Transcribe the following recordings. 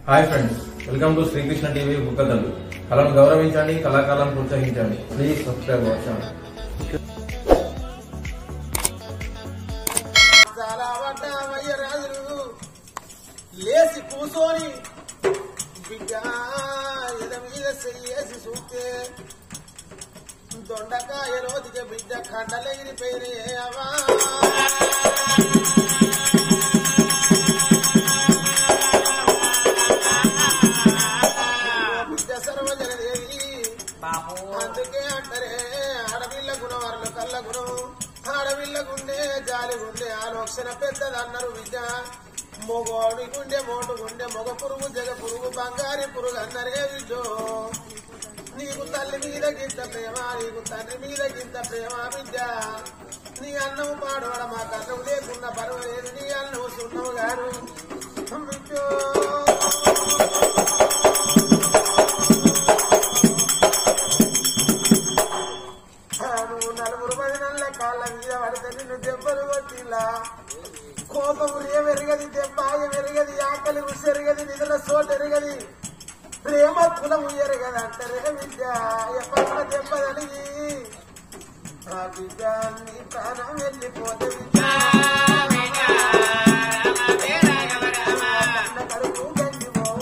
Hi friends welcome to Srikrishna TV బుక్కదల్లు కళను గౌరవించండి కళాకారులను ప్రోత్సహించండి ప్లీజ్ సబ్స్క్రైబ్ అవర్ ఛానల్ చాలా పడ్డామయ్య రాజులు లేచి కూసోని బిడ్డ ఎద మీద చెయ్యేసి చూస్తే దొండకాయ రోజుకి బిడ్డ కండలెగిరిపోయినాయవా బిడ్డ సర్వజనదేవి అందుకే అంటారే ఆడపిల్ల గుణవారులు కళ్ళ గుణం ఆడపిల్ల గుండె జాలి గుండె ఆలోచన పెద్దదన్నారు విద్య మొగోడి గుండె మోటు గుండె మొగ పురుగు జగ పురుగు బంగారి పురుగు అన్నరే విద్యో నీకు తల్లి మీద గింత ప్రేమ నీకు తండ్రి మీద గింత ప్రేమ విద్య నీ అన్నం పాడవడ మా కన్నం లేకున్న పర్వాలేదు నీ అన్నం సున్నవు గారు విద్యో నువ్వు నలుగురు పది నెలల కాళ్ళ మీద పడితే నిన్ను దెబ్బలు కొట్టిలా కోపము ఏమెరగది దెబ్బ ఎరగది ఆకలి ఉసెరగది నిధుల సోటు ఎరగది ప్రేమ కులము ఎరగది అంటారే విద్య ఎప్పటి దెబ్బ కలిగి ఆ బిడ్డ నీ ప్రాణం వెళ్ళిపోతే విద్య కన్న కడుపు గంజిపోవు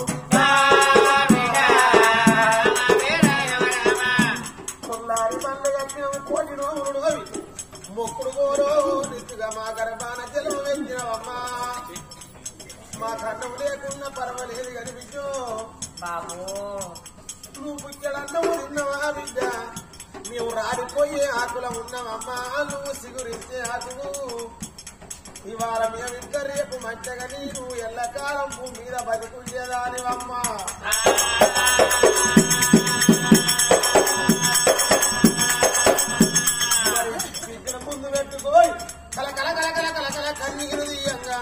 కొల్లారి పనులు కట్టిన కోటి నోములు అవి మొక్కుడు కోరో నిత్తుగా మా గర్భాన జలం వెంచినవమ్మా మా కన్నం లేకున్నా పర్వాలేదు కనిపించు బాబు నువ్వు పుచ్చడన్నము తిన్నవా బిడ్డ మేము రాడిపోయే ఆకుల ఉన్నామమ్మా నువ్వు సిగురించే ఆకులు ఇవాళ మేమింక రేపు మంచిగా నీరు ఎల్లకాలం భూమి మీద బతుకుండేదానివమ్మా మరి బిడ్డల ముందు పెట్టుకోయి కల కల కల కల కల కల కన్నీరు తీయంగా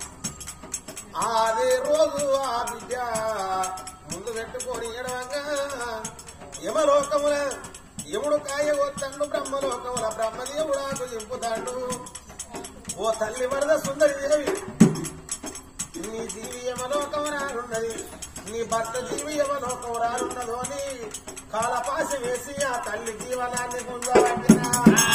అదే రోజు ఆ బిడ్డ ముందు పెట్టుకొని ఎడవంగా యమలోకముల యముడు కాయ వత్తండు బ్రహ్మలోకముల బ్రహ్మదేవుడాకు చింపుతాడు ఓ తల్లి వరద సుందరి దేవి నీ జీవి యమలోకం రానున్నది నీ భర్త జీవి యమలోకం రానున్నదో అని కాలపాసి వేసి ఆ తల్లి జీవనాన్ని పొందబట్టినా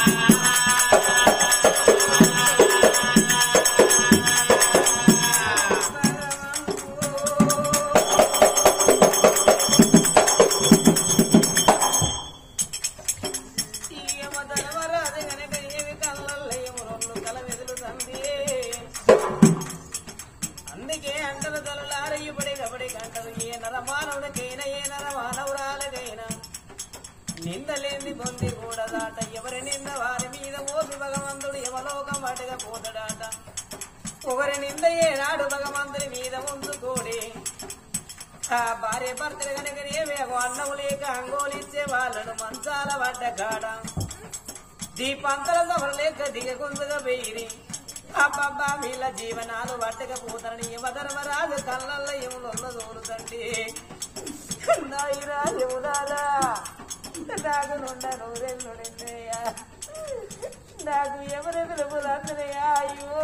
అందుకే అంటలు తలలారయ్యబడి కబడి గంటలు ఏ నరమానవుడికైనా ఏ నరమానవురాలకైనా నిందలేంది పొంది కూడదాట ఎవరి నింద వారి మీద ఓపి భగవంతుడు యమలోకం వాటిగా పోతాడాట ఒకరి నింద ఏనాడు భగవంతుని మీద ఉంచుకోడి ఆ భార్య భర్తలు కనుక ఏవేగో అన్నం లేక అంగోలిచ్చే వాళ్ళను మంచాల పడ్డ కాడ దీపంతల తమరు లేక దిగకుందుగా వేయిరి అబ్బబ్బా వీళ్ళ జీవనాలు పట్టకపోతారని యమధర్మరాజు కళ్ళల్లో యములొల్ల దూరుతండి నాయిరా యమునారా నాకు నుండ నూరెళ్ళు నిన్నయ్యా నాకు ఎవరి పిలుపులందరయ్యా అయ్యో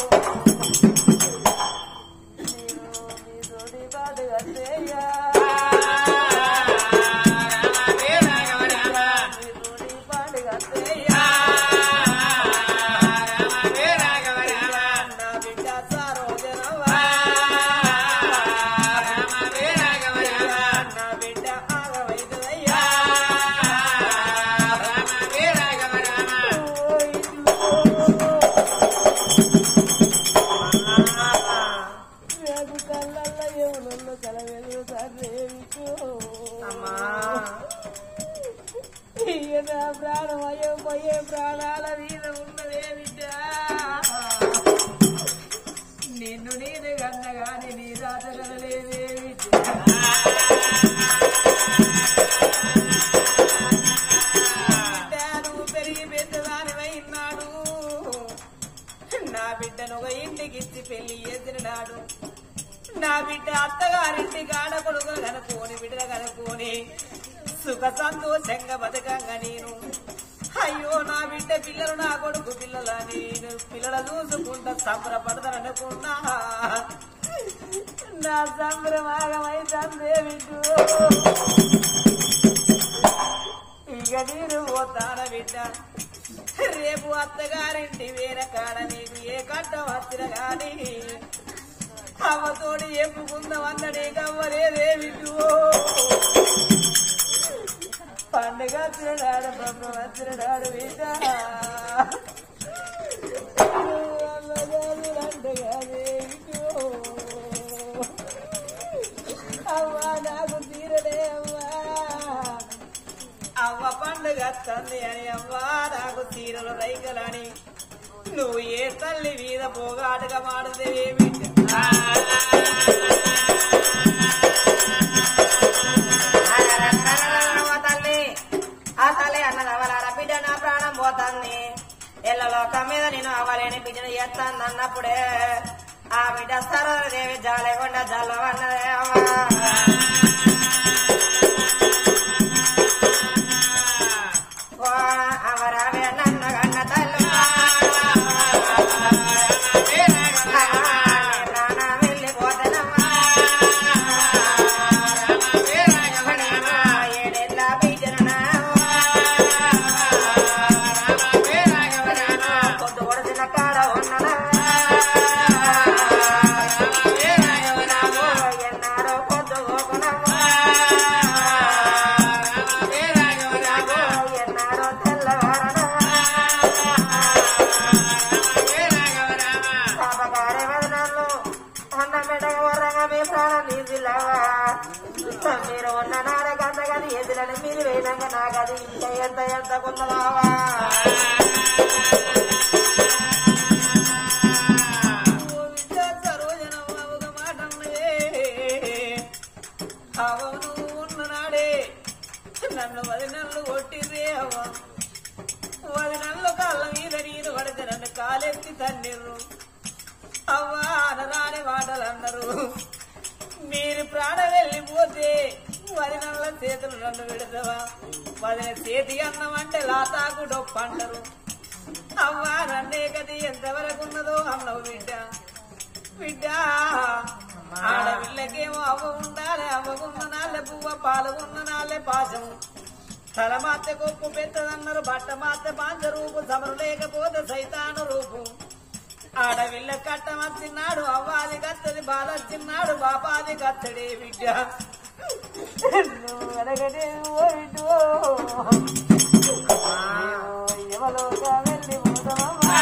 నేను మీ తోటి పాటు కట్టేయ్యా మీ తోటి పాటు కట్టేయ్యా నా బిడ్డ సారోజనవా నా బిడ్డ ఆగవైతదయ్యా నాకు కళ్ళల్లో ఎవరు కలవెలు సర్రేవిచు అమ్మా ఇయ్య నా ప్రాణం అయ్యో పోయే ప్రాణాల మీద ఉన్నదే బిడ్డ నిన్ను నేను కన్నగాని నీ రాత కలలేదే బిడ్డ బిడ్డ నువ్వు పెరిగి పెద్దదానివైనాడు నా బిడ్డను ఒక ఇంటికి ఇచ్చి పెళ్లి చేసినాడు నా బిడ్డ అత్తగారింటి కాడ కొడుకులు కనుక్కొని బిడ్డలు కనుక్కొని సుఖ సంతోషంగా బతకంగా నేను అయ్యో నా బిడ్డ పిల్లలు నా కొడుకు పిల్లల నేను పిల్లల చూసుకుంటా సంబరపడతాననుకున్నా నా సంభ్రమాగమైతే బిడ్డు ఇక నేను పోతాన బిడ్డ రేపు అత్తగారింటి వేరే కాడ నీకు ఏ కట్ట వచ్చిన గాని అమ్మతోటి ఎప్పుకుందాం అన్నడే కవ్వలేదే బిడ్డు పండుగ వచ్చినాడు బ్రహ్మ వచ్చినాడు బిడ్డ అవ్వా నాకు తీరలే అవ్వా అవ్వ పండుగ వస్తుంది అని అవ్వా నాకు తీరలు రైకలని నువ్వు ఏ తల్లి మీద పోగాటగా మాడుదేవి తల్లి ఆ తల్లి అన్నది అవలార బిడ్డ నా ప్రాణం పోతుంది ఎల్లలోకం మీద నేను అవ్వలేని బిడ్డను చేస్తాను అన్నప్పుడే ఆ బిడ్డ సరదేవి జాలేకుండా జల్లవన్నదే అవరావే నన్న గన్న తల్లి ప్రాణం వెళ్ళిపోతానమ్మా ఏడేళ్ళ బిడ్డను పొద్దు పొడిచిన కాడ ఉన్ననా ఎన్నారో పొద్దు గోకునమ్మా ఎన్నారో తెల్లవారనా పాపకారే వదనాలు అన్న మెడగ వరంగా మీ ప్రాణం నీదిలావా మీరు ఉన్న నాడక అంతగది ఎదురని మీరు వేయడంగా నాకది ఇంకా ఎంత ఎంత కొందలావా అవను ఉన్ననాడే నన్ను పది నెలలు కొట్టిర్రే అవ్వ పది నెలలు కాళ్ళ మీద నీరు పడితే నన్ను కాలెత్తి తన్నిర్రు అవ్వా అనరాని మాటలు అన్నారు మీరు ప్రాణం వెళ్ళిపోతే పది నెలల చేతులు నన్ను విడదవా పదిన చేతి అన్నం అంటే లాతాకు డొప్పు అంటారు అవ్వా నన్నే గది ఎంతవరకు ఉన్నదో అన్నవు బిడ్డ బిడ్డ ఆడపిల్లకేమో అవ్వ ఉండాలి అవ్వకున్న నాళ్ళే పువ్వ పాలుకున్న నాళ్ళే పాశము తల మాత్ర గొప్ప పెద్దదన్నారు బట్ట మాత్ర పాంచ రూపు సమరు లేకపోతే సైతాను రూపు ఆడవిల్ల కట్టమచ్చిన్నాడు అవ్వాది కత్తది బాలచ్చిన్నాడు బాపాది కత్తడే బిడ్డ నువ్వు అడగడే ఓ బిడ్డు ఎవలోగా వెళ్ళి పోదామమ్మా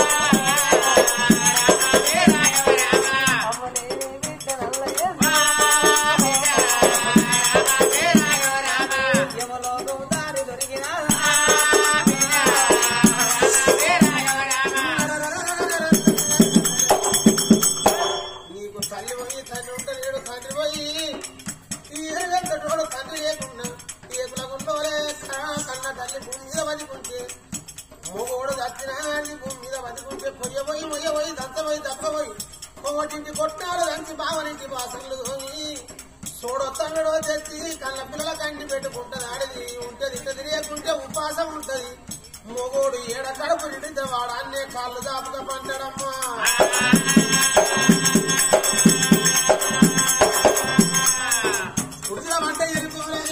అమ్మలే బిడ్డ నల్లయ్య యమలోకం దారి దొరికినా నీకు తల్లి పోయి తండ్రి ఉంటే లేడు తండ్రి పోయి ఈ ఏళ్ళంతటోడు తండ్రి లేకున్నా ఏకులకుండోలే కన్న తల్లి భూమి మీద బతికుంటే మొగోడు దచ్చినా నీ భూమి మీద బతికుంటే పొయ్యబోయి మొయ్యబోయి దంతపోయి దప్పబోయి ఒకటింటి కొట్టాడు దంచి బావనింటి బాసనలు తోని చూడొత్తడో తెచ్చి కళ్ళ పిల్లల కంటి పెట్టుకుంటది ఆడిది ఉంటది ఇంత తిరిగకుంటే ఉపాసం ఉంటది మొగోడు ఏడ కడుపు నిండితే వాడు అన్నే కాళ్ళు దాపుగా పంటడమ్మా ఉడిదామంటే ఎరుకోలే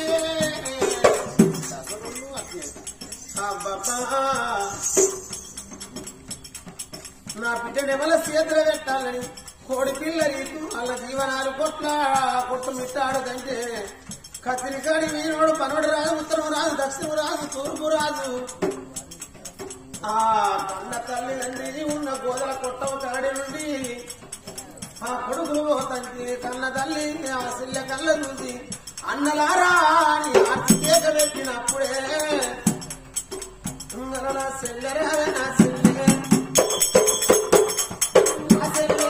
అబ్బబ్బా. నా బిడ్డను ఎవరి చేతులు పెట్టాలని కోడి పిల్ల రీతు వాళ్ళ జీవనాలు కొట్ల కొట్టు మిట్టాడు కంటే కత్తిరి కాడి వీరుడు పనుడు రాదు ఉత్తరం రాదు దక్షిణం రాదు తూర్పు రాదు ఆ కన్న తల్లి తండ్రి ఉన్న గోదల కొట్టవ తాడి నుండి ఆ కొడుకులు పోతంటి కన్న తల్లి ఆ సిల్ల కళ్ళ చూసి అన్నలారా అని ఆర్తి కేక పెట్టినప్పుడే నా సెల్లరే నా సెల్లే నా సెల్లే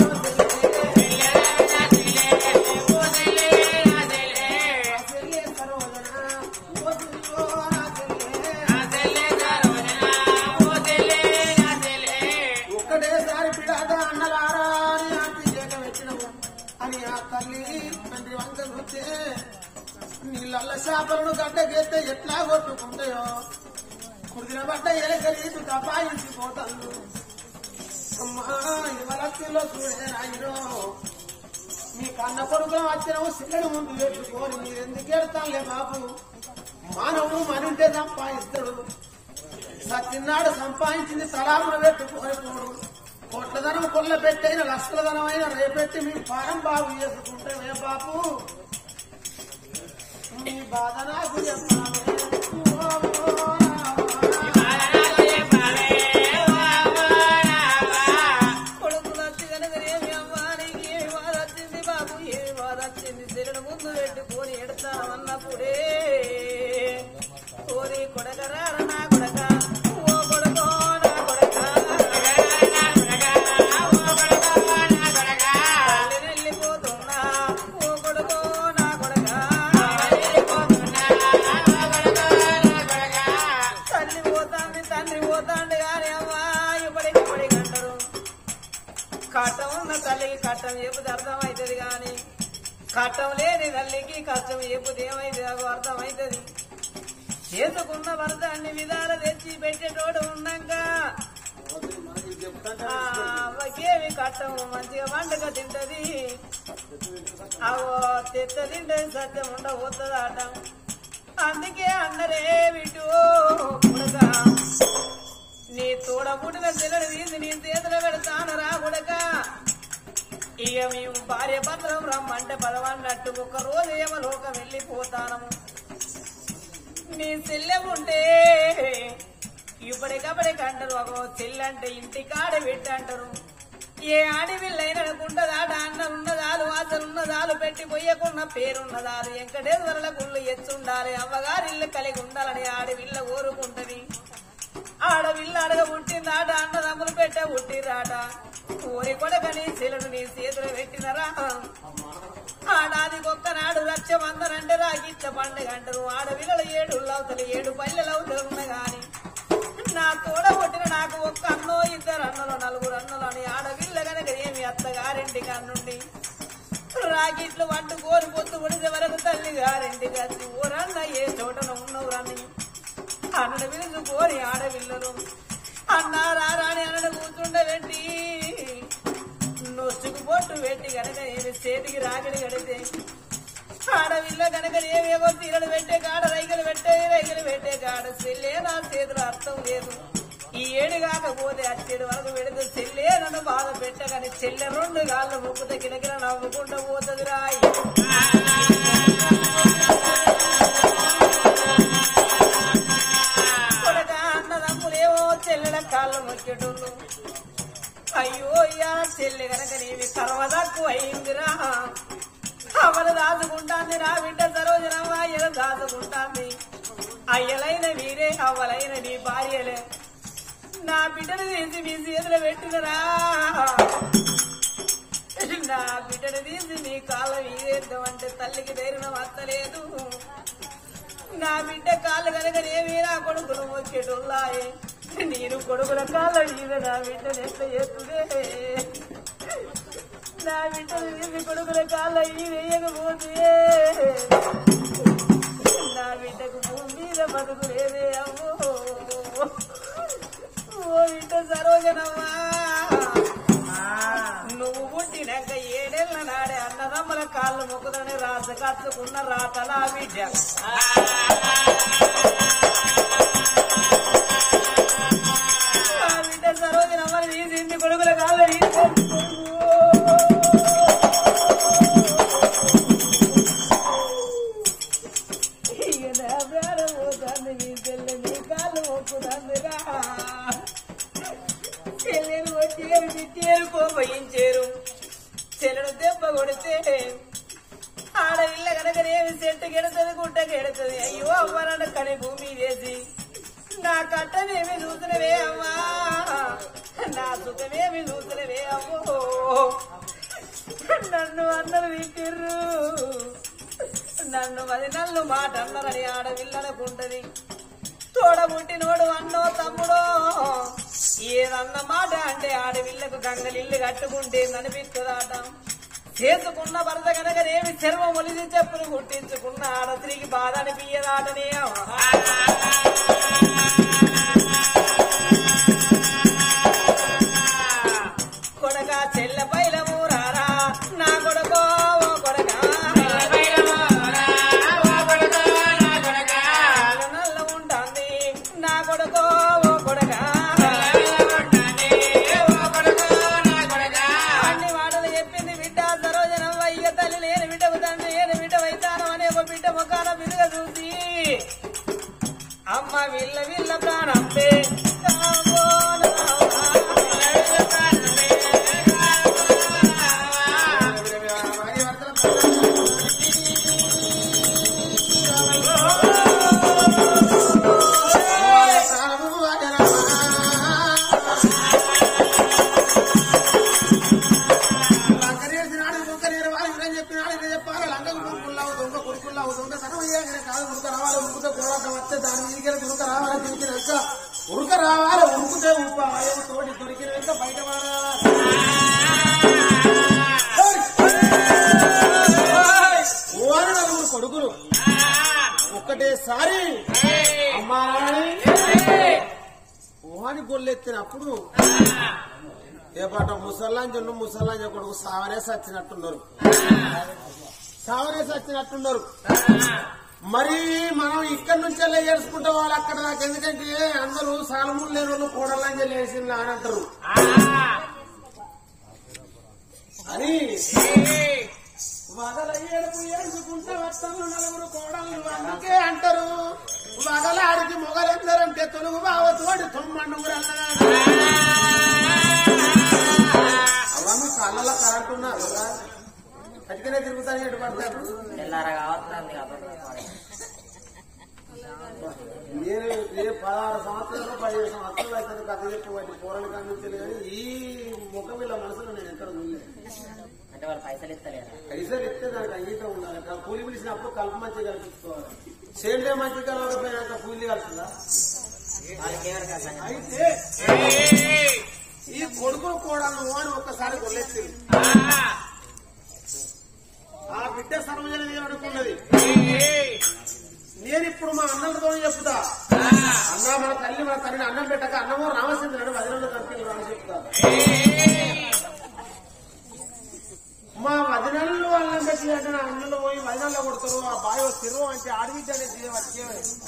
నా సెల్లే సరోజన ఓ సిల్లో నా సెల్లే ఒక్కటేసారి పిడాద అన్నలారా అని ఆర్తి కేక పెట్టినవు అని ఆ తల్లి తండ్రి వంక చూస్తే నీళ్ళ చేపలను గడ్డకేస్తే ఎట్లా కొట్టుకుంటాయో కుదిన బట్ట ఎలకరీదు దబాయించిపోతాను అమ్మా ఇవలత్తిలో చూడే రాయిరో మీ కన్న కొడుకులం వచ్చినాము సిల్లడు ముందు పెట్టుకొని మీరు ఎందుకు ఎడతానులే బాబు మానవుడు మనుంటే సంపాదిస్తాడు సత్యనాడు సంపాదించింది తలాములు పెట్టుకొని పోడు కొట్లదనం కొల్ల పెట్టైన లక్షల ధనమైన రేపెట్టి మీ పానం బాగు చేసుకుంటే ఏ బాబు మీ బాధ నాకు చెప్పాలి కొడుకు నచ్చి కనుక ఏమి అమ్మా నీకు ఏమి బాధ వచ్చింది బాబు ఏమి బాధ వచ్చింది శరీరం ముందు పెట్టుకొని ఎడతామన్నప్పుడే ఓరి కొడకరా నా కొడక ఓ కొడకో నా కొడక తల్లి వెళ్ళిపోతున్నా ఓ కొడకో నా కొడక తల్లి పోతాంది తండ్రి పోతాండి కానీ అమ్మా ఇప్పటికి ఇప్పటికి అంటారు కట్టం ఉన్న తల్లికి కట్టం చెబుతే అర్థమవుతుంది కానీ కట్టం లేని తల్లికి కష్టం చెబుతే ఏమైంది నాకు అర్థమవుతుంది చేసుకున్న భర్త అన్ని విధాలు తెచ్చి పెట్టేటోడు ఉన్నాక ఆ, అవ్వకేమి కట్టం మంచిగా వంటగా తింటది అవో తెత్త తింటది సత్యం ఉండబోతుందట అందుకే అందరే విటు కొడుకా నీ తోడ పుట్టిన పిల్లలు తీసి నీ చేతిలో పెడతాను రా కొడక ఇక మేము భార్య భద్రం రమ్మంటే పదవన్నట్టు ఒక రోజు ఏమో లోకం వెళ్ళిపోతానము నీ చెల్లె ఉంటే ఇప్పటికప్పటికి అంటారు ఒక చెల్లంటే ఇంటి కాడ పెట్టి అంటారు ఏ ఆడవిల్లైన అనుకుంటదాట అన్న ఉన్నదాలు వాసలు ఉన్నదాలు పెట్టి పోయకున్న పేరున్నదాలు వెంకటేశ్వరుల గుళ్ళు ఎత్తుండాలి అవ్వగారి ఇల్లు కలిగి ఉండాలని ఆడవిల్ల కోరుకుంటది ఆడవిల్ల అడగ పుట్టిందాట అన్నదమ్ములు పెట్ట పుట్టిరాట ఊరి కొడకని శిలను నీ చేతులు పెట్టినరా ఆడాది నాడు రచ్చ వందనంటే రాగిచ్చ పండుగ అంటారు ఆడవిల్లలు ఏడు అవుతలు ఏడు పల్లెలు అవుతలు ఉన్న గాని నా తోడ పుట్టిన నాకు ఒక్క అన్నో ఇద్దరు అన్నలు నలుగురు అన్నలు అని ఆడవిల్ల గనక ఏమి అత్తగారింటికి అన్నుండి రాగిట్లు వంట కోరి పొత్తు పొడిసే వరకు తల్లి గారింటికి వచ్చి ఊరన్న ఏ చోటన ఉన్నవురని అన్నడు పిలుచు కోరి ఆడవిల్లలు అన్నా రారాని అన్నడు కూర్చుండబెట్టి నొచ్చుకు పొట్టు పెట్టి గనక ఏమి చేతికి రాగడి గడితే ఆడవిల్ల గనక ఏవేవో తీరలు పెట్టే కాడ రైకలు పెట్టే రైకలు పెట్టే కాడ చెల్లే నా చేతులు అర్థం లేదు ఈ ఏడు కాకపోతే అచ్చేడు వరకు పెడితే చెల్లే నన్ను బాధ పెట్టగాని చెల్లె రెండు గాళ్ళు మొక్కుతే కిలకిల నవ్వుకుంటూ పోతుంది రాయి కొడక అన్నదమ్ములేవో చెల్లెల కాళ్ళు మొక్కేటోళ్ళు అయ్యో అయ్యా చెల్లె గనక నీవి కర్వదక్కు అయిందిరా అవలు దాచుకుంటాంది నా బిడ్డ సరోజనమ్మ అయ్యలు దాచుకుంటాంది అయ్యలైన వీరే అవ్వలైన నీ భార్యలే నా బిడ్డను తీసి మీ చేతిలో పెట్టినరా నా బిడ్డను తీసి నీ కాళ్ళ వీరేద్దామంటే తల్లికి ధైర్యం అత్తలేదు నా బిడ్డ కాళ్ళు కనుక నేమి నా కొడుకును మొక్కేటోళ్ళాయే నేను కొడుకుల కాళ్ళ మీద నా బిడ్డ నెట్ట చేస్తుందే నా బిడ్డను తీసి కొడుకుల కాళ్ళ ఈ వేయకపోతే నా బిడ్డకు భూమి మీద బతుకు లేదే అమ్మో ఓ బిడ్డ సరోజనమ్మా నువ్వు పుట్టినాక ఏడేళ్ల నాడే అన్నదమ్మల కాళ్ళు మొక్కుదని రాత కట్టుకున్న రాతలా బిడ్డ ఆ బిడ్డ సరోజనమ్మని తీసింది కొడుకుల కాళ్ళు ఇక నా ప్రాణం పోతుంది నీ తెల్ల నీ కాళ్ళు మొక్కుతుందిరా చెల్లెలు వచ్చేరు తిట్టేరు కోపయించారు చెల్లెలు దెబ్బ కొడితే ఆడ ఇళ్ళ కనుకనేమి చెట్టు గెడుతుంది గుట్ట గెడుతుంది అయ్యో అవ్వనన్న కని భూమి వేసి నా కట్టమేమి చూసినవే అమ్మా నా సుఖమేమి చూసినవే అమ్మో నన్ను అన్నలు తిట్టిర్రు నన్ను మరి నన్ను మాట అన్నరని ఆడవిల్లనుకుంటది తోడబుట్టినోడు అన్నో తమ్ముడో ఏదన్న మాట అంటే ఆడవిల్లకు గంగలిల్లు కట్టుకుంటే అనిపిస్తుందాట చేసుకున్న భర్త కనుక రేమి చర్మం ఒలిసి చెప్పులు కుట్టించుకున్న ఆడ స్త్రీకి బాధ అనిపించదాటనే కొడక చెల్ల పైలము రారా నా కొడుకో బిడ్డకు తండ్రి నేను బిడ్డ వైతాను అనే ఒక బిడ్డ ముఖాన బిరుగా చూసి అమ్మ విల్ల విల్ల ప్రాణం పే రామో ఉరుక రావాలి ఉరుకుతే ఉప్పాలి తోటి దొరికినాక బయట ఓని నలుగురు కొడుకులు ఒక్కటేసారి అమ్మా ఓని గొల్లెత్తినప్పుడు ఏ పాట ముసల్లాం జొన్ను ముసల్లాం కొడుకు సావనే సచ్చినట్టున్నారు సావనే సచ్చినట్టున్నారు మరి మనం ఇక్కడి నుంచి వెళ్ళి ఏడ్చుకుంటే వాళ్ళు అక్కడ దాకా ఎందుకంటే అందరూ సాలములు లేని వాళ్ళు కూడలని చెప్పి వేసింది అని అంటారు అని వగల ఏడుపు ఏడుచుకుంటే వస్తారు నలుగురు కోడలు అందుకే అంటారు వగల ఆడికి మొగలెందరంటే తొలుగు బావ తోడి తొమ్మండుగురు అన్నదాడు అవన్నీ కళ్ళలో కరెంట్ ఉన్నారు కటికనే తిరుగుతాను ఎటు పడతారు నేను ఏ పదహారు సంవత్సరాలు పదిహేను సంవత్సరాలు అయితే కథ చెప్పి వాటి పోరాడు కనిపించలేదు కానీ ఈ ముఖం ఇలా మనసులో నేను ఎక్కడ చూడలేదు అంటే వాళ్ళు పైసలు ఇస్తలేరు పైసలు ఇస్తే దానికి అంగీతం ఉండాలి కా- కూలి పిలిచినప్పుడు కలుపు మంచిగా కల్పించుకోవాలి సేంద్రియ మంచి కలవకపోయినాక కూలి కలుపుతుందా వాళ్ళకి ఎవరికి అర్థం కాదు. అయితే ఈ కొడుకు కూడా నువ్వు అని ఒక్కసారి కొల్లెత్తింది ఆ బిడ్డ సర్వజన అనుకున్నది నేను ఇప్పుడు మా అన్నలతో చెప్తా అన్న మన తల్లి మన తల్లిని అన్నం పెట్టక అన్నమో రామచంద్రుడు వదిలిలో తప్పింది అని చెప్తా మా వదినలు అన్నం పెట్టి అంటే నా అన్నలు పోయి వదినల్లో కొడతారు ఆ బాయ్ తిరుగు అంటే ఆడబిడ్డ అనేది వచ్చే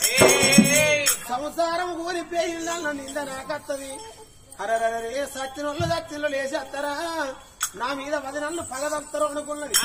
సంసారం ఊరిపోయి ఇళ్ళ నింద నాకత్తది అరే సత్యన వాళ్ళు సత్యంలో లేచేస్తారా నా మీద పది నెలలు పగదత్తారు అనుకున్నది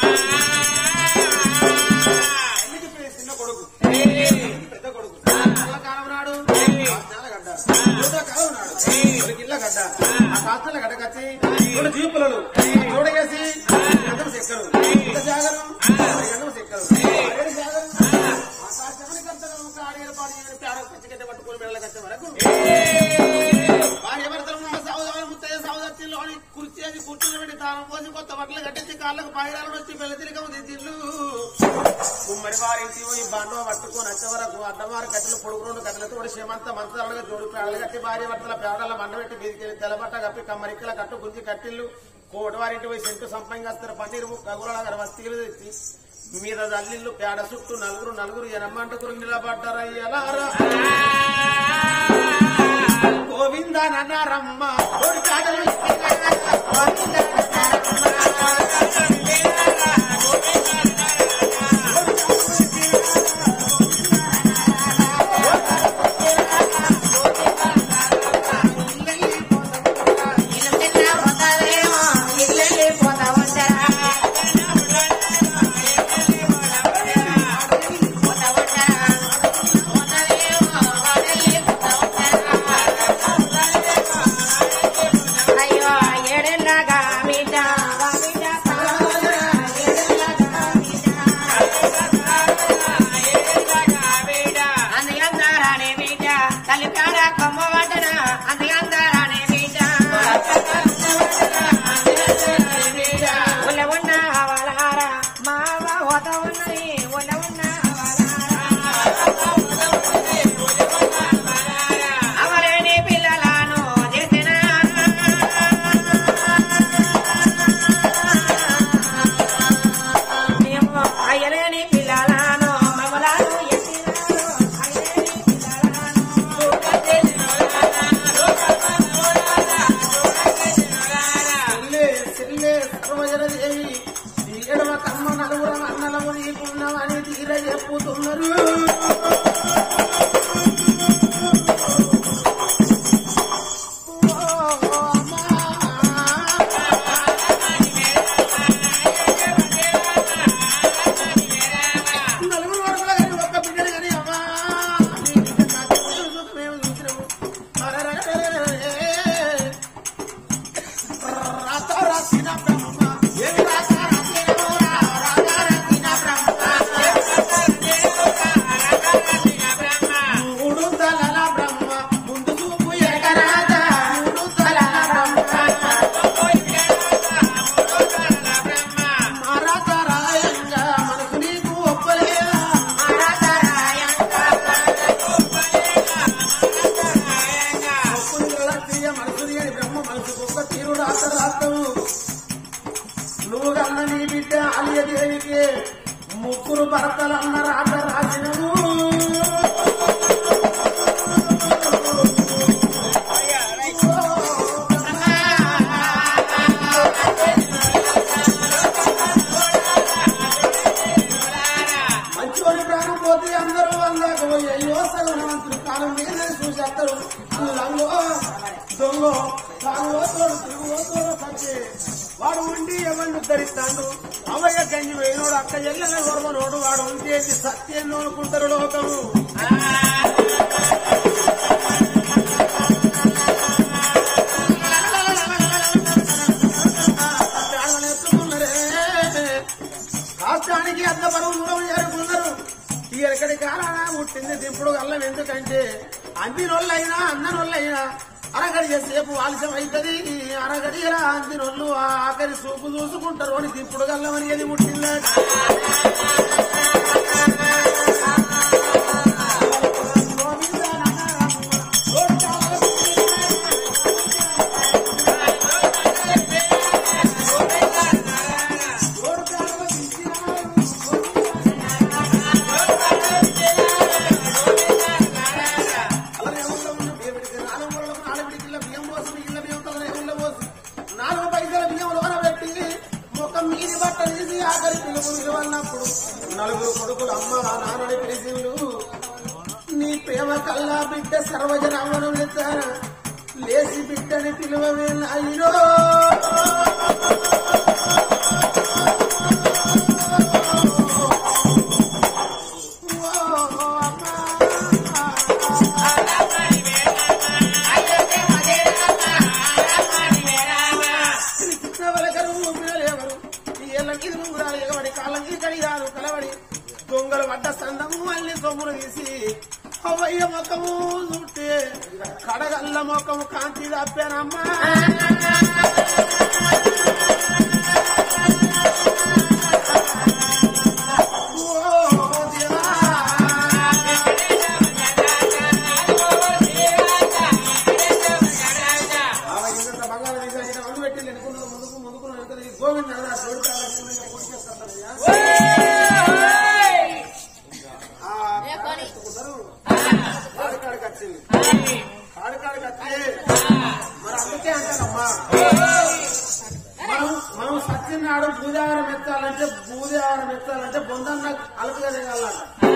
ఎందుకు ఇప్పుడు ఈ చిన్న కొడుకు పెద్ద కొడుకు నల్ల కాలం నాడు కాస్నాల గడ్డ మూడో కాలం నాడు ఒక ఇళ్ళ గడ్డ ఆ కాస్నాల గడ్డ కచ్చి రెండు జీపులను చూడగేసి గంటలు చెక్కరు ఇంత జాగరం గంటలు చెక్కరు ఏడు జాగరం ఆకాశానికి అంతగా ఒక ఆడి ఏర్పాటు చేయని పేడ పచ్చిగడ్డ పట్టుకొని వెళ్ళ కచ్చే వరకు భార్య భర్తలు ఉన్న సహోదరు ముత్తయ్య సహోదరులోని కుర్చీ అది కూర్చుని పెట్టి తాను పోసి కొత్త బట్టలు కట్టించి కాళ్ళకు పాయిరాలు వచ్చి పెళ్లి దిద్దిల్లు కుమ్మరి వారింటి పోయి బండవ పట్టుకొని వచ్చే వరకు అడ్డమారు కట్టెలు పొడుగు రెండు కట్టెలతో కూడా క్షేమంత మంచాలుగా జోడు పేడలు కట్టి భార్య భర్తల పేడల మండ పెట్టి బీదికి తెల్లబట్ట కప్పి కమ్మరిక్కల కట్టు గుంజి కట్టిల్లు కోటి వారింటి పోయి సెంటు సంపంగాస్తారు పన్నీరు కగుల వస్తీలు తెచ్చి మీద అల్లిళ్ళు పేడ చుట్టూ నలుగురు నలుగురు ఎనమ్మంటకురు నిలబడ్డారయ్యలారా గోవింద నన్నారమ్మ కోడి కాడలు గోవింద అయ్యో ఏడెల్లగా బిడ్డ వా బిడ్డ అందుకందారానే బిడ్డ కలిపాడ కొమ్మ పడ్డన అందుకందారానే బిడ్డ ఉల్ల ఉన్న అవలారా మావ హోత ఉన్నది ఉల్ల ఉన్న అవలేని పిల్లలను చేసిన మేము అయ్యలేని పిల్లలను మమలాను ఎత్తినారు అయ్యలేని చెల్లె చెల్లె సర్వజన దేవి తీయడమ కమ్మ నలుగురం అన్నలము నీకున్నవని తీర చెప్పుతున్నారు ఓ అమ్మా. ముగ్గురు భర్తలన్న రాత రాసినము మంచోని ప్రాణం పోతే అందరూ అందాక పోయి అయ్యో సగవనవంతులు కాలం మీద చూసి అత్తరు లంగో దొంగో తాను తోడు తిరుగు తోడు సత్తే వాడు ఉండి ఎవరిని ఉద్ధరిస్తాడు అవయ్య గంజి వేయనోడు అక్క ఎల్లన గొడవనోడు వాడు ఉంటేది సత్యం నోడుకుంటారు లోకము ప్రాణాలు ఎత్తుకున్నారే. రాష్ట్రానికి అంత బరువు దూరం చేరుకున్నారు ఈ ఎక్కడి కాలాన పుట్టింది దింపుడు గల్లం ఎందుకంటే అందినోళ్ళైనా అన్ననోళ్ళైనా అరగడియ సేపు ఆలస్యం అవుతుంది అరగడియలా అందినోళ్ళు ఆ ఆఖరి చూపు చూసుకుంటారు అని దింపుడు గల్లం అనేది పుట్టిందా నాలుగు పైసల బియ్యం లోన పెట్టి ముఖం మీది బట్ట తీసి ఆఖరి పిలుపు విలువన్నప్పుడు నలుగురు కొడుకులు అమ్మ నాన్నని పిలిచిండు నీ ప్రేమ కల్లా బిడ్డ సర్వజనామను ఎత్తాన లేచి బిడ్డని పిలువవే నాయనో ఓ అమ్మా. చిన్నవలకరు ఊపిరలేవరు ఈ ఏళ్ళ మీద ఉంగురాలు ఎగబడి కాళ్ళ మీద కడియారు కలబడి దొంగలు పడ్డ సందము మళ్ళీ సొమ్ములు తీసి అవయ్య మొక్కము చుట్టే కడగల్ల మొక్కము కాంతి తప్పానమ్మా ఓ దేవా ఆవగింత బంగారం తీసి ఆయన మందు పెట్టి ఎన్నుకున్న ముందుకు ముందుకు వెనుకది గోవింద కాడికాడికి వచ్చింది కాడికాడికి వచ్చి మరి అందుకే అంటారమ్మా మనం మనం సత్యనాడు భూదేవరం ఎత్తాలంటే భూదేవరం ఎత్తాలంటే బొందన్న అలకగా దిగాలంట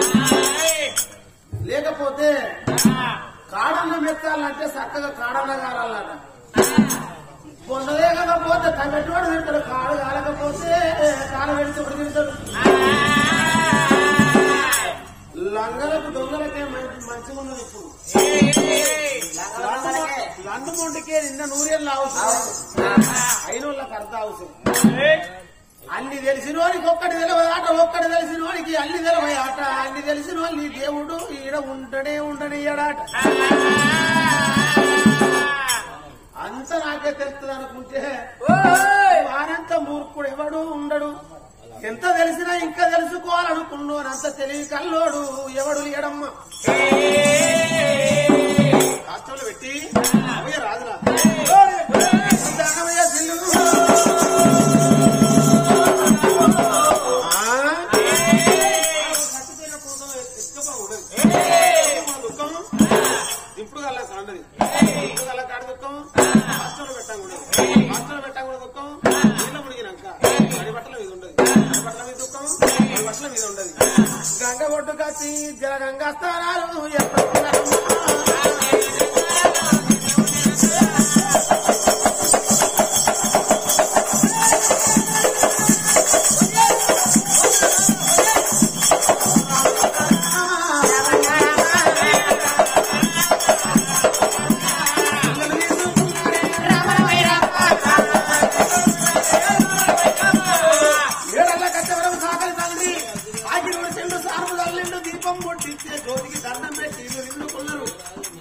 లేకపోతే కాడన్న మెత్తాలంటే చక్కగా కాడన్న కారాలట పొందలేకపోతే తగ్గట్టువాడు తింటాడు కాడు కాలకపోతే కాలు పెడితే ఇప్పుడు తింటాడు లంగలకు దొంగలకే మంచి మంచిగా ఉన్నది ఇప్పుడు లండు మొండికే నిన్న నూరేళ్ళు అవసరం అయిన వాళ్ళకి అర్థం అవసరం అన్ని తెలిసినోనికి ఒక్కటి తెలియదు ఆట ఒక్కటి తెలిసినోనికి అన్ని తెలియదు ఆట అన్ని తెలిసిన నీ దేవుడు ఈడ ఉండనే ఉండని ఈడాట అంత నాకే తెలుస్తుంది అనుకుంటే వానంత మూర్ఖుడు ఎవడు ఉండడు ఎంత తెలిసినా ఇంకా తెలుసుకోవాలనుకున్నాను అంత తెలివి కల్లోడు ఎవడు లేడమ్మా రాష్ట్రంలో పెట్టి అవయ్య రాదురా దానమయ్య సిల్లు. ఆ? చచ్చిపోయిన పూతం ఎత్తుకపో ఉండదు. మన దుఃఖం దింపుడు గల్ల కాండది దింపుడు గల్ల కాడ దుఃఖం రాష్ట్రంలో పెట్టకుండా రాష్ట్రంలో పెట్టకుండా దుఃఖం నీళ్ళ మునిగినాక అడి బట్టల మీద ఉండదు అడి బట్టల మీద దుఃఖం అడి బట్టల మీద ఉండదు గంగ ఒడ్డు కచ్చి జల గంగా స్థానాలు ఎప్పుడు ఏడల్ల కచ్చవరం సాకలి తండ్రి ఆకిరోడు చెండు సార్పు తల్లిండు దీపం ముట్టించే జ్యోతికి దండం పెట్టి ఇల్లు నిండుకున్నారు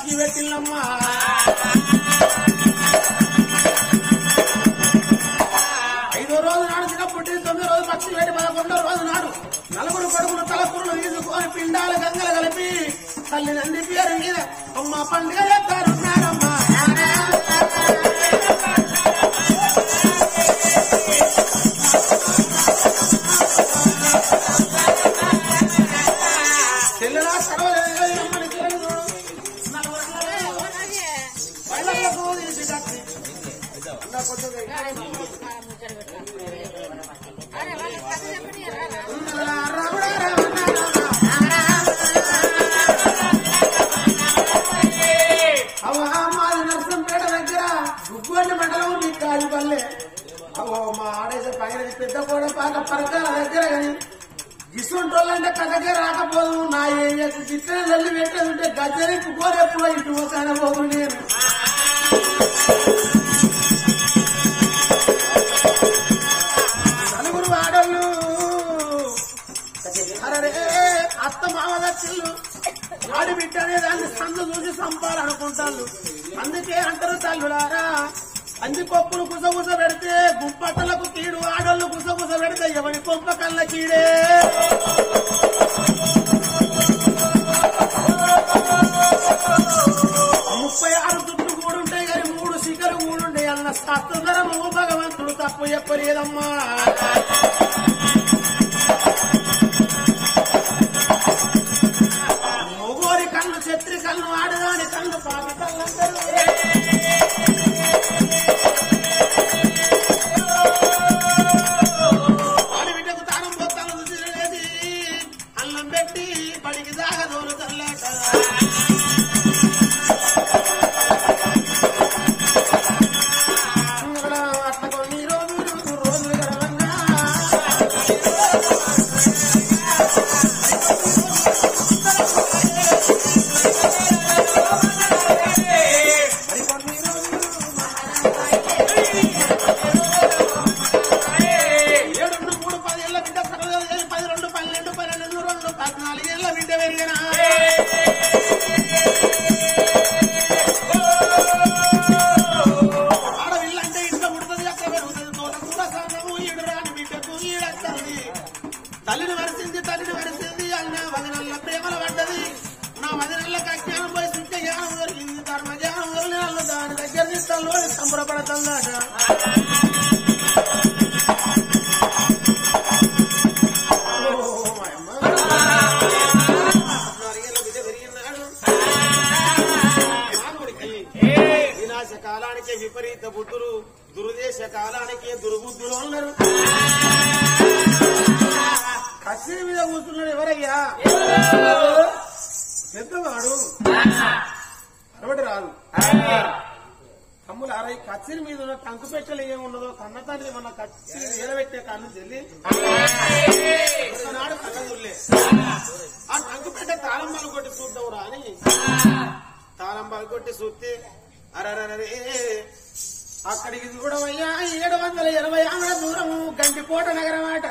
బతికి పెట్టిల్లమ్మా ఐదో రోజు నాడు చిన్నప్పటి తొమ్మిది రోజు పక్షి వేడి పదకొండో రోజు నాడు నలుగురు కొడుకులు తలకురులు తీసుకొని పిండాలు గంగలు కలిపి తల్లి నంది పేరు మీద అమ్మ పండుగ చేస్తారున్నారమ్మా తెల్లరా సర్వదేవ అమ్మని తీరని చూడు. నలుగురున్నరే బయళ్ళకు తీసి కట్టి. అన్నా కొద్దిగా ఉన్నదా రాముడా రామన్నా అవ్వ మాది నర్సంపేట దగ్గర గుగ్గోని మండలం నీ కాలిపల్లె అవో మా ఆడేసే పైన పెద్ద కూడా పాక పరకాల దగ్గర కానీ గిసుంటోళ్ళంటే కథకే రాకపోదు నా ఏరియాకు చిట్టే నల్లి పెట్టేది ఉంటే గజ్జరికి కోరెప్పుడు ఇటు ఒక పోదు నేను నలుగురు ఆడళ్ళు అరే అత్త మామదచ్చిళ్ళు ఆడి బిడ్డనే దాన్ని సందు చూసి చంపాలనుకుంటారు అందుకే అంటారు తల్లులారా అందికొప్పులు కుసగుస పెడితే గుంపట్టలకు కీడు ఆడోళ్ళు కుసగుస పెడితే ఎవరి కొంప కళ్ళ కీడే ముప్పై ఆరు చుట్టూ కూడుంటాయి కానీ మూడు శిఖలు కూడుంటాయి అన్న శాస్త్రధరము భగవంతుడు తప్పు చెప్పలేదమ్మా మొగోరి కళ్ళు చెత్రి కళ్ళు ఆడదాని కళ్ళు పాప కళ్ళందరూ ఆడి బిడ్డకు తానం పొత్తాలు రుచిలేది అల్లం పెట్టి పడికి దాగదోలు తల్లాట అట్ల కొన్ని రోజులు రోజులు గడవంగా మరి కొన్ని రోజులు ఏడు మూడు పదేళ్ల బిడ్డ సర్వదేవ చేసి పది రెండు పన్నెండు పన్నెండు రెండు పద్నాలుగేళ్ల బిడ్డ పెరిగినా ఆడవిల్లంటే ఇంట్లో పుడుతుంది అక్కడ పెరుగుతుంది తోట కూడా సాగము ఈడు రాని బిడ్డకు ఈడెత్తంది తల్లిని వరిసింది తల్లిని వరిసింది అన్న వదినల్ల ప్రేమలు పడ్డది నా వదినల్లకి అజ్ఞానం పోయి శుద్ధ జ్ఞానం దొరికింది ధర్మ జ్ఞానం వదిలిన దాని దగ్గర తీసుకోలో సంబరపడుతుందట ఓ మాయమ్మ. నాలుగేళ్ల బిడ్డ పెరిగినాడు. మానవుడికి వినాశ కాలానికి విపరీత బుద్ధులు దురుదేశ కాలానికి దుర్బుద్ధులు ఉన్నారు కచ్చి మీద కూర్చున్నాడు ఎవరయ్యా పెద్దవాడు అరవటి రాదు తమ్ములు అరవై కచ్చిరి మీద ఉన్న టంకు పెట్టెలు ఏమున్నదో కన్న తండ్రి మన కచ్చిరి నిలబెట్టే కన్ను చెల్లి నాడు కళ్ళదుల్లే ఆ టంకు పెట్టె తాళం బలు కొట్టి చూద్దాం రా అని తాళం బలు కొట్టి చూస్తే అరరరే అక్కడికి చూడవయ్యా ఏడు వందల ఎనభై ఆమె దూరం గండికోట నగరం అట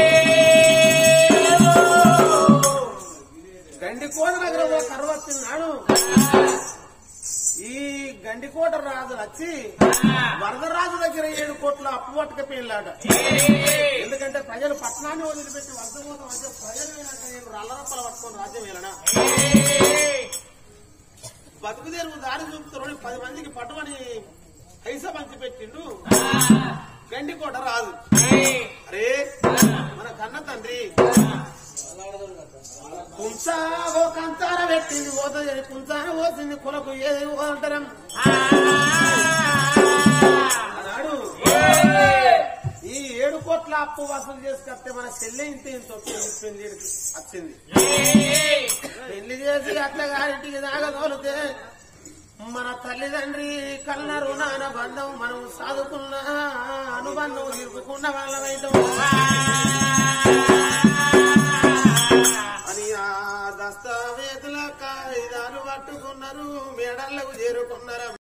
గండికోట నగరంలో కరువస్తున్నాడు ఈ గండికోట రాజు వచ్చి వరదరాజు దగ్గర ఏడు కోట్ల అప్పు పట్టుకపోయినాడ ఎందుకంటే ప్రజలు పట్టణాన్ని వదిలిపెట్టి వరదపోతాం అంటే ప్రజలు వినాక నేను రల్లరప్పలు పట్టుకొని రాజ్యం వెళ్ళనా బతుకు తెరువు దారి చూపుతారు పది మందికి పట్టుమని పైసా పంచి పెట్టిండు గండికోట రాదు అరే మన కన్న తండ్రి కుంచాగో కంచార పెట్టింది పోతుంది కుంచాన పోసింది కులకు ఏది పోతారం అన్నాడు ఈ ఏడు కోట్ల అప్పు వసూలు చేసుకొస్తే మన చెల్లె ఇంత ఇంత వచ్చింది పెళ్లిడికి వచ్చింది పెళ్లి చేసి అట్లా గారింటికి దాగదోలితే మన తల్లిదండ్రి కన్న రుణాన బంధం మనం సాదుకున్న అనుబంధం తీర్పుకున్న వాళ్ళమైతాం అని ఆ దస్తావేజుల కాయిదాలు పట్టుకున్నారు మేడళ్లకు చేరుకున్నారు